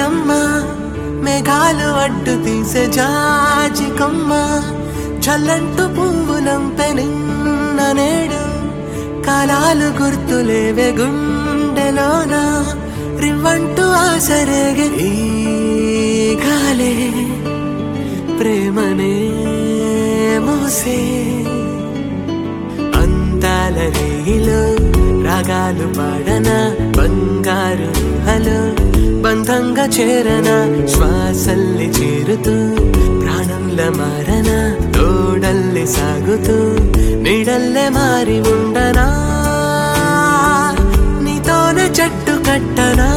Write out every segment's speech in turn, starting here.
జాబిలమ్మ మేఘాలు అడ్డు తీసే జాజి కొమ్మ చల్లంటు పువ్వులంపె నిన్న నేడు కాలాలు గుర్తులేవే గుండెలోన రివ్వంటూ ఆసరేగే ఈ గాలే ప్రేమనే మోసే అందాల రేయిలో రాగాలు పాడన బంగారు హలో బంధంగా చేరన శ్వాసల్లి చేరుతూ ప్రాణంల మారన తోడల్లి సాగుతూ నీడల్లే మారి ఉండనా నీతోనే చెట్టు కట్టనా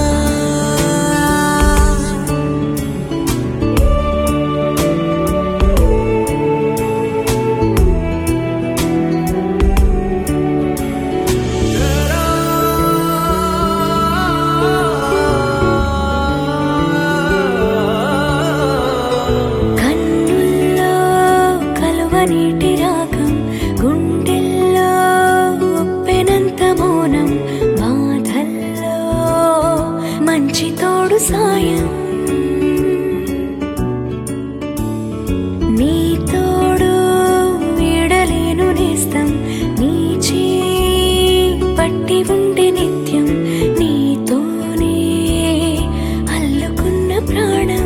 కన్నుల్లో కలువ నీటి రాగం గుండెల్లో ఉప్పెనంత మౌనం బాధల్లో మంచి తోడు సాయం నీ తోడు వీడలేను నేస్తం నీ చేయి పట్టి ఉండే నిత్యం నీతోనే అల్లుకున్న ప్రాణం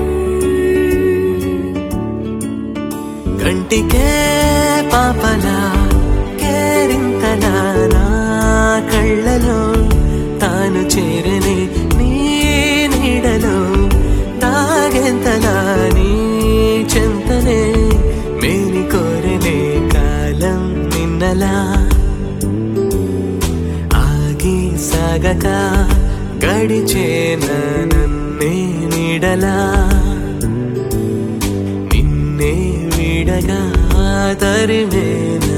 కంటికే పాపలా కేరింతలా నా కళ్ళలో తాను చేరని నీ నీడలో తాగెంతలా నీ చెంతనే మేని కోరనే కాలం నిన్నలా ఆగి సాగక గడిచేన నన్నే నీడలా నిన్నే విడగా తరిమేనా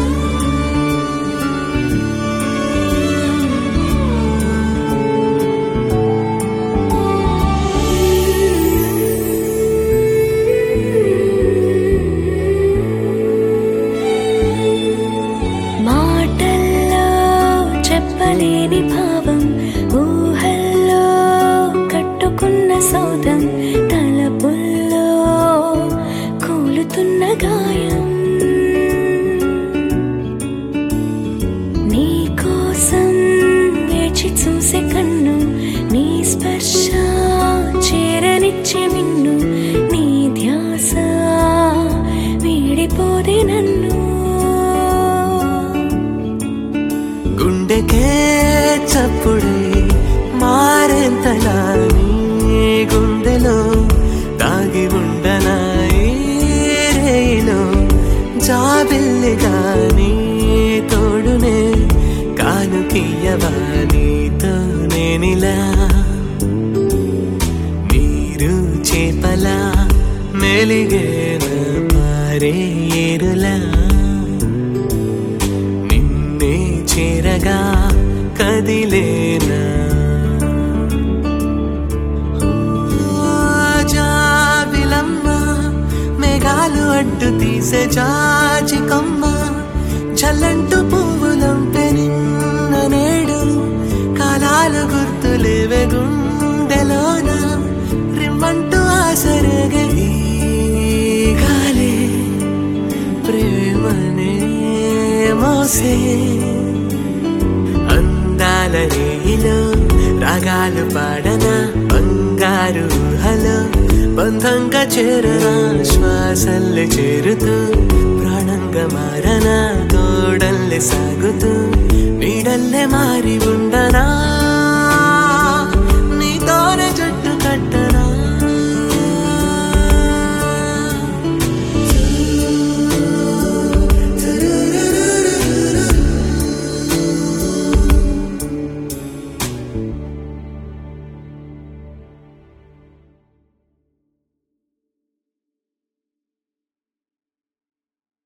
మాటల్లో చెప్పలేని భావం ఊహల్లో కట్టుకున్న సౌధం తలపుల్లో కూలుతున్న గాయం నీ కోసం వేచి చూసే కన్ను నీ స్పర్శ చేరనిచ్చే మిన్ను నీ ధ్యాస వీడిపోదే నన్ను గుండెకే చప్పుడే మారేంతలా నీ గుండెలో దాగి ఉండనా ఈ రేయిలో జాబిల్లిగా నీ తోడునే కానుకియవా నీతో నేనిలా నీరు చేపలా మెలిగేన మారే ఏరులా నిన్నే చేరగా కదిలేనా జాబిలమ్మ మేఘాలు అడ్డు తీసే జాజి కొమ్మ చల్లంటు పువ్వులంపె నిన్న నేడు కాలాలు గుర్తులేవే గుండెలోన రిమ్మంటూ ఆసరగే ఈ గాలే ప్రేమనే మోసే అందాల రేయిలో రాగాలు పాడన బంగారు హలో బంధంగా చేరనా శ్వాసల్లి చేరుతూ ప్రాణంగా మారనా తోడల్లే సాగుతూ నీడల్లే మారి ఉండనా